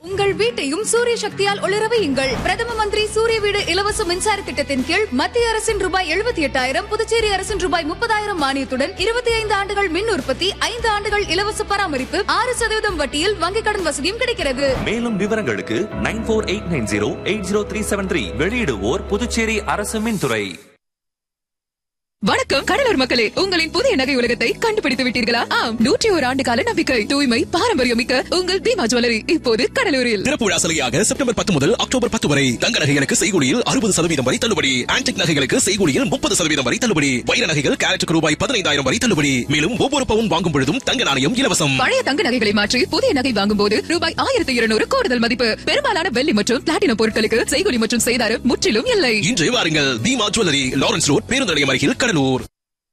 உங்கள் வீட்டையும் சூரிய சக்தியால் ஒளிர வையுங்கள் பிரதம மந்திரி சூரிய வீடு இலவச மின்சார திட்டத்தின் கீழ் மத்திய அரசின் ரூபாய் எழுபத்தி எட்டாயிரம் புதுச்சேரி அரசின் ரூபாய் முப்பதாயிரம் மானியத்துடன் இருபத்தி ஐந்து ஆண்டுகள் மின் உற்பத்தி ஐந்து ஆண்டுகள் இலவச பராமரிப்பு ஆறு சதவீதம் வட்டியில் வங்கிக் கடன் வசதியும் கிடைக்கிறது மேலும் விவரங்களுக்கு nine four eight nine zero eight zero three seven three வெளியிடுவோர் புதுச்சேரி அரசு மின்துறை வணக்கம் கடலூர் மக்களே உங்களின் புதிய நகை உலகத்தை கண்டுபிடித்து விட்டீர்களா ஆம் நூற்றி ஒரு ஆண்டு கால நம்பிக்கை தூய்மை பாரம்பரியம் மிக்க உங்கள் பீமா ஜுவல்லரி இப்போது கடலூரில் திறப்பு விழா சலுகையாக செப்டம்பர் பத்து முதல் அக்டோபர் பத்து வரை தங்க நகைகளுக்கு செய்கூலியில் அறுபது சதவீதம் வரை தள்ளுபடி ஆன்டிக் நகைகளுக்கு செய்கூலியில் முப்பது சதவீதம் வரை தள்ளுபடி வைர நகைகள் கேரட்டுக்கு ரூபாய் பதினைந்தாயிரம் வரை தள்ளுபடி மேலும் ஒவ்வொரு பவுன் வாங்கும் பொழுதும் தங்க நாணயம் இலவசம் பழைய தங்க நகைகளை மாற்றி புதிய நகை வாங்கும் போது ரூபாய் ஆயிரத்தி இருநூறு கூடுதல் மதிப்பு பெரும்பாலான வெள்ளி மற்றும் பிளாட்டினம் பொருட்களுக்கு செய்கூலி மற்றும் செய்தாரம் முற்றிலும் இல்லை இன்று வாருங்கள் தீமா ஜுவல்லரி லாரன்ஸ் ரோட் பேருந்து நிலையம் அருகில் கடலூர்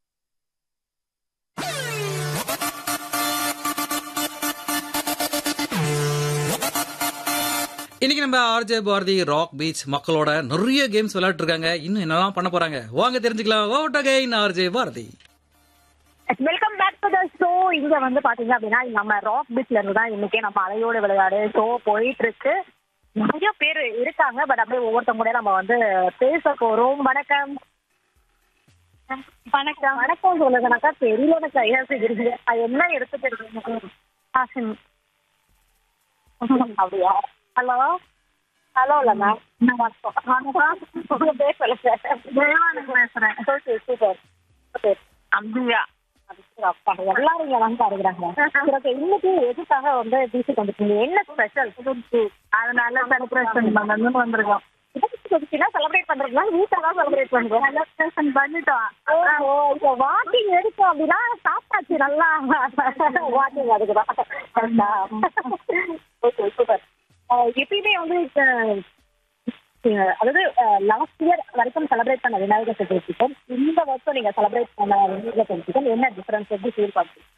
இன்னைக்கு நம்ம ஆர்ஜே பாரதி ராக் பீச் மக்களோட நிறைய கேம்ஸ் விளையாட்டு இருக்காங்க இன்னும் என்னெல்லாம் பண்ண போறாங்க வாங்க தெரிஞ்சுக்கலாம் ஓட் again RJ Bharathi welcome back to the show இங்க வந்து பாத்தீங்க அப்படின்னா நம்ம ராக் பீச்ல இருந்து தான் இன்னைக்கே நம்ம அலையோட விளையாடு ஷோ போயிட்டு இருக்கு நிறைய பேர் இருக்காங்க பட் அப்படியே ஒவ்வொருத்தவங்க கூட நம்ம வந்து பேச போறோம் வணக்கம் வணக்கம் வணக்கம் சொல்லுங்கனாக்கா தெரியல எனக்கு கையா செய்கிறீங்க அது என்ன எடுத்துட்டு இருக்கீங்க ஆசின் அப்படியா ஹலோ ஹலோ இல்ல மேம் நான் வணக்கம் உங்க பேர் சொல்லுங்க தேவானந்த் பேசுறேன் ஓகே சூப்பர் ஓகே அம்பியா அப்பா, எல்லாரும் இங்க வந்து பாருங்க ஓகே இன்னைக்கு எதுக்காக வந்து டிசி வந்துருக்கீங்க என்ன ஸ்பெஷல் அதனால செலிப்ரேஷன் பண்ணணும்னு வந்திருக்கோம் செலிப்ரேட் பண்றீங்களா வீட்டில் தான் செலிப்ரேட் பண்றோம் செலிப்ரேஷன் பண்ணிட்டோம் ஓ இப்போ வாக்கிங் எடுத்தோம் அப்படின்னா சாப்பிட்டாச்சு நல்லா வாக்கிங் அதுக்கு தான் ஓகே சூப்பர் எப்பயுமே வந்து இப்ப அஹ் அதாவது லாஸ்ட் இயர் வரைக்கும் செலிப்ரேட் பண்ண விநாயகர் சதுர்த்திக்கும் இந்த வருஷம் நீங்க செலிப்ரேட் பண்ண விநாயகர் சதுர்த்திக்கும் என்ன டிஃபரன்ஸ் எப்படி ஃபீல் பண்ணுறீங்க